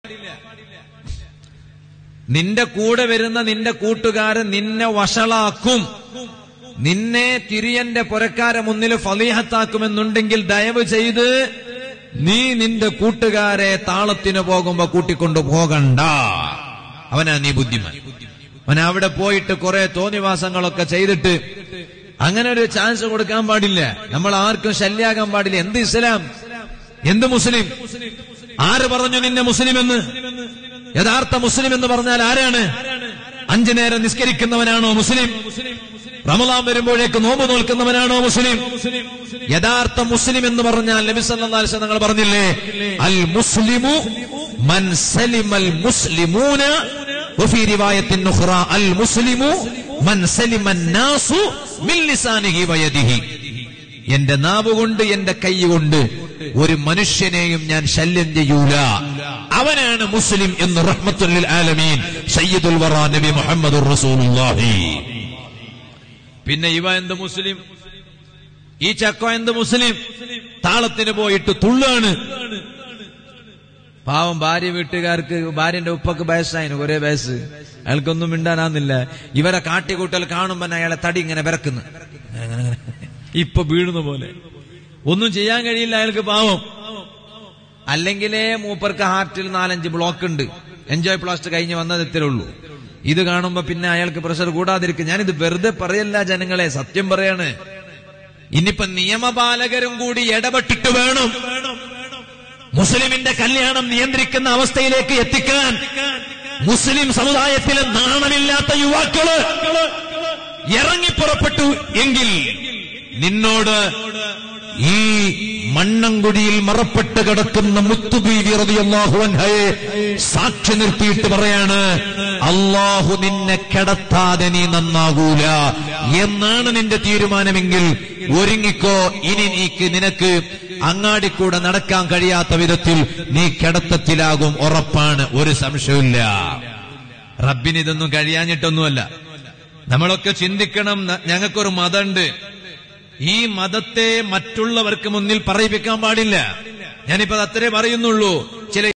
നിന്റെ കൂടെ വരുന്ന നിന്റെ കൂട്ടുകാരൻ നിന്നെ വഷളാക്കും നിന്നെ തിരിയന്റെ പുരക്കാരെ മുന്നിൽ ഫലീഹത്താക്കുമെന്നുണ്ടെങ്കിൽ ദയവ് ചെയ്ത് നീ നിന്റെ കൂട്ടുകാരെ താളത്തിന് പോകുമ്പോ കൂട്ടിക്കൊണ്ടു പോകണ്ട അവനാ നീ ബുദ്ധിമാൻ അവൻ അവിടെ പോയിട്ട് കുറെ തോന്നിവാസങ്ങളൊക്കെ ചെയ്തിട്ട് അങ്ങനെ ഒരു ചാൻസ് കൊടുക്കാൻ പാടില്ല നമ്മൾ ആർക്കും ശല്യാകാൻ പാടില്ല എന്ത് ഇസ്ലാം എന്ത് മുസ്ലിം ആര് പറഞ്ഞു നിന്നെ മുസ്ലിം എന്ന് യഥാർത്ഥ മുസ്ലിം എന്ന് പറഞ്ഞാൽ ആരാണ് അഞ്ചു നേരം നിസ്കരിക്കുന്നവനാണോ മുസ്ലിം റമലാൻ വരുമ്പോഴേക്ക് നോമ്പ് നോൽക്കുന്നവനാണോ മുസ്ലിം യഥാർത്ഥ മുസ്ലിം എന്ന് പറഞ്ഞാൽ നബി സല്ലല്ലാഹു അലൈഹി വസല്ലം തങ്ങൾ പറഞ്ഞില്ലേ അൽ മുസ്ലിമു മൻ സലിമൽ മുസ്ലിമൂന വഫീ റിവായത്തിൻ ഉഖ്റ അൽ മുസ്ലിമു മൻ സലിമൻ നാസു മിൻ ലിസാനിഹി വയദിഹി എന്റെ നാവ് കൊണ്ട് എന്റെ കൈ കൊണ്ട് ഒരു മനുഷ്യനെയും ഞാൻ ശല്യം ചെയ്യൂല അവനാണ് മുസ്ലിം എന്ന് റഹ്മത്തുൽ ആലമീൻ സയ്യിദുൽ വറ നബി മുഹമ്മദുർ റസൂലുള്ളാഹി പിന്നെ ഇവ എന്ത് മുസ്ലിം ഈ ചക്ക എന്ത് മുസ്ലിം താളത്തിന് പോയിട്ട് തുള്ളാണ് പാവം ഭാര്യ വീട്ടുകാർക്ക് ഭാര്യന്റെ ഉപ്പക്ക് വയസ്സായിന് ഒരേ വയസ്സ് അയാൾക്കൊന്നും മിണ്ടാനാന്നില്ല ഇവരെ കാട്ടിക്കൂട്ടൽ കാണുമ്പോ അയാളെ തടി ഇങ്ങനെ വിറക്കുന്നു അങ്ങനെ, അങ്ങനെ. ഇപ്പൊ വീഴുന്ന പോലെ ഒന്നും ചെയ്യാൻ കഴിയില്ല അയാൾക്ക് പാവം അല്ലെങ്കിലേ മൂപ്പർക്ക് ഹാർട്ടിൽ നാലഞ്ച് ബ്ലോക്ക് ഉണ്ട് എൻജോയ് പ്ലാസ്റ്റ് കഴിഞ്ഞ് വന്നത് ഇത്രേ ഉള്ളൂ ഇത് കാണുമ്പോ പിന്നെ അയാൾക്ക് പ്രഷർ കൂടാതിരിക്കും ഞാനിത് വെറുതെ പറയല്ല ജനങ്ങളെ സത്യം പറയാണ് ഇനിയിപ്പോ നിയമപാലകരും കൂടി ഇടപെട്ടിട്ട് വേണം മുസ്ലിമിന്റെ കല്യാണം നിയന്ത്രിക്കുന്ന അവസ്ഥയിലേക്ക് എത്തിക്കാൻ മുസ്ലിം സമുദായത്തിലെ നാണമില്ലാത്ത യുവാക്കള് ഇറങ്ങിപ്പുറപ്പെട്ടു എങ്കിൽ നിന്നോട് ഈ മണ്ണങ്കുടിയിൽ മറപ്പെട്ട് കിടക്കുന്ന മുത്തുബീവി റളിയല്ലാഹു അൻഹയെ സാക്ഷി നിർത്തിയിട്ട് പറയാണ് അള്ളാഹു നിന്നെ കിടത്താതെ നീ നന്നാകൂല എന്നാണ് നിന്റെ തീരുമാനമെങ്കിൽ ഒരുങ്ങിക്കോ ഇനി നീക്ക് നിനക്ക് അങ്ങാടിക്കൂടെ നടക്കാൻ കഴിയാത്ത വിധത്തിൽ നീ കിടത്തത്തിലാകും ഉറപ്പാണ് ഒരു സംശയമില്ല റബ്ബിന് ഇതൊന്നും കഴിയാഞ്ഞിട്ടൊന്നുമല്ല നമ്മളൊക്കെ ചിന്തിക്കണം ന- ഞങ്ങൾക്കൊരു മതമുണ്ട് ഈ മതത്തെ മറ്റുള്ളവർക്ക് മുന്നിൽ പറയിപ്പിക്കാൻ പാടില്ല ഞാനിപ്പോ അത് അത്രേ പറയുന്നുള്ളൂ